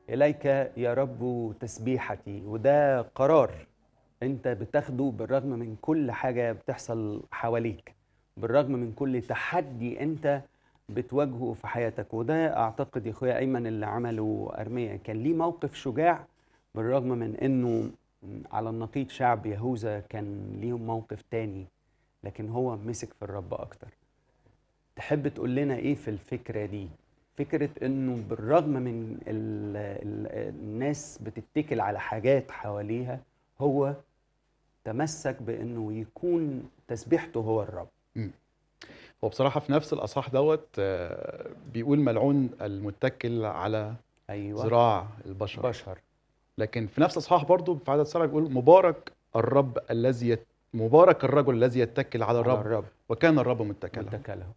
إليك يا رب تسبيحتي وده قرار أنت بتاخده بالرغم من كل حاجة بتحصل حواليك بالرغم من كل تحدي أنت بتواجهه في حياتك وده أعتقد يا أخويا أيمن اللي عمله أرميا كان ليه موقف شجاع بالرغم من أنه على النقيض شعب يهوذا كان ليهم موقف تاني لكن هو مسك في الرب أكتر تحب تقول لنا إيه في الفكرة دي فكرة انه بالرغم من ال ال الناس بتتكل على حاجات حواليها هو تمسك بانه يكون تسبيحته هو الرب هو بصراحة في نفس الأصحاح دوت آه، بيقول ملعون المتكل على ايوه ذراع البشر بشر لكن في نفس الأصحاح برضو في عدد سبعة بيقول مبارك الرب الذي يت... مبارك الرجل الذي يتكل على على الرب الرب وكان الرب متكلا متكله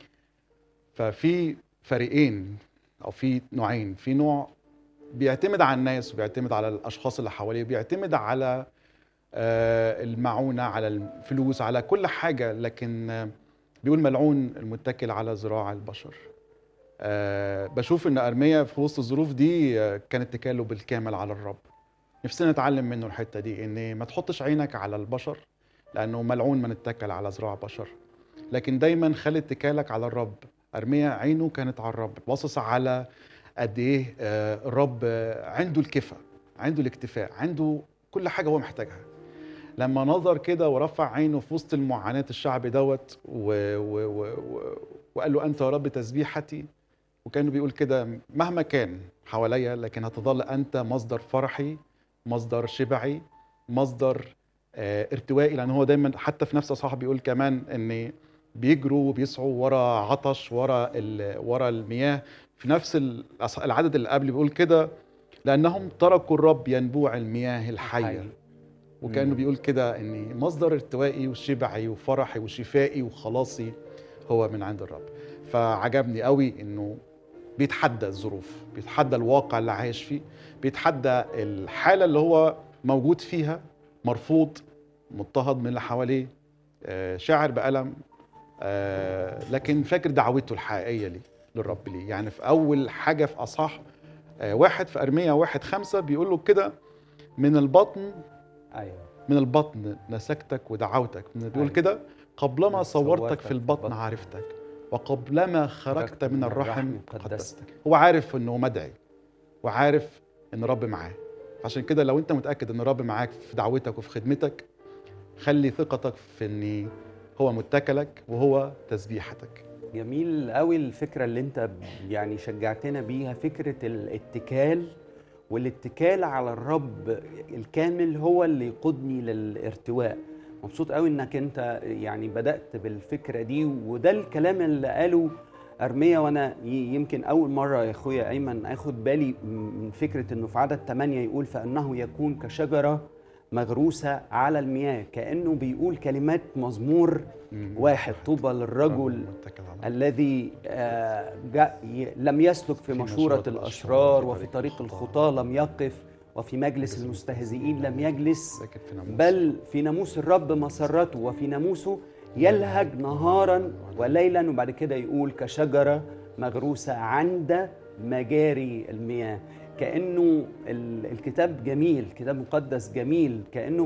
ففي فريقين او في نوعين في نوع بيعتمد على الناس وبيعتمد على الاشخاص اللي حواليه بيعتمد على آه، المعونه على الفلوس على كل حاجه لكن آه، بيقول ملعون المتكل على ذراع البشر آه، بشوف ان ارميا في وسط الظروف دي آه، كان اتكاله بالكامل على الرب نفسنا نتعلم منه الحته دي ان ما تحطش عينك على البشر لانه ملعون من اتكل على ذراع بشر لكن دايما خلي اتكالك على الرب ارميا عينه كانت على الرب باصص على قد ايه آه، الرب آه، عنده الكفاء عنده الاكتفاء عنده كل حاجه هو محتاجها لما نظر كده ورفع عينه في وسط المعاناه الشعب دوت و... و... و... و... وقال له انت يا رب تسبيحتي وكانه بيقول كده مهما كان حواليا لكن هتظل انت مصدر فرحي مصدر شبعي مصدر آه، ارتوائي لان هو دايما حتى في نفس اصحاح بيقول كمان ان بيجروا وبيسعوا ورا عطش ورا ال- ورا المياه في نفس الأص- العدد اللي قبل بيقول كده لانهم تركوا الرب ينبوع المياه الحيه حي. وكانه مم. بيقول كده ان مصدر ارتوائي وشبعي وفرحي وشفائي وخلاصي هو من عند الرب فعجبني قوي انه بيتحدى الظروف بيتحدى الواقع اللي عايش فيه بيتحدى الحاله اللي هو موجود فيها مرفوض مضطهد من اللي حواليه آه، شاعر بألم آه، لكن فاكر دعوته الحقيقيه ليه للرب ليه يعني في اول حاجه في اصحاح آه، واحد في ارميا واحد خمسة بيقول له كده من البطن ايوه من البطن نسكتك ودعوتك بيقول أيوة. كده قبلما صورتك صورتك في البطن عرفتك وقبلما خرجت من الرحم قدستك هو عارف انه مدعي وعارف ان الرب معاه عشان كده لو انت متاكد ان الرب معاك في دعوتك وفي خدمتك خلي ثقتك في ان هو متكلك وهو تسبيحتك جميل قوي الفكرة اللي انت ب- يعني شجعتنا بيها فكرة الاتكال والاتكال على الرب الكامل هو اللي يقودني للارتواء مبسوط قوي انك انت يعني بدأت بالفكرة دي وده الكلام اللي قاله أرمية وأنا ي- يمكن أول مرة يا أخويا أيمن أخد بالي من فكرة إنه في عدد 8 يقول فإنه يكون كشجرة مغروسة على المياه كأنه بيقول كلمات مزمور واحد طوبى للرجل متكل على الذي آه، جاء ي- لم يسلك في في مشورة مشورة الأشرار الأشرار، وفي طريق الخطاة لم يقف وفي مجلس المستهزئين لم يجلس لكن في ناموس بل في ناموس الرب مسرته وفي ناموسه يلهج نهارا وليلا وبعد كده يقول كشجرة مغروسة عند مجاري المياه كأنه ال- الكتاب جميل كتاب مقدس جميل كأنه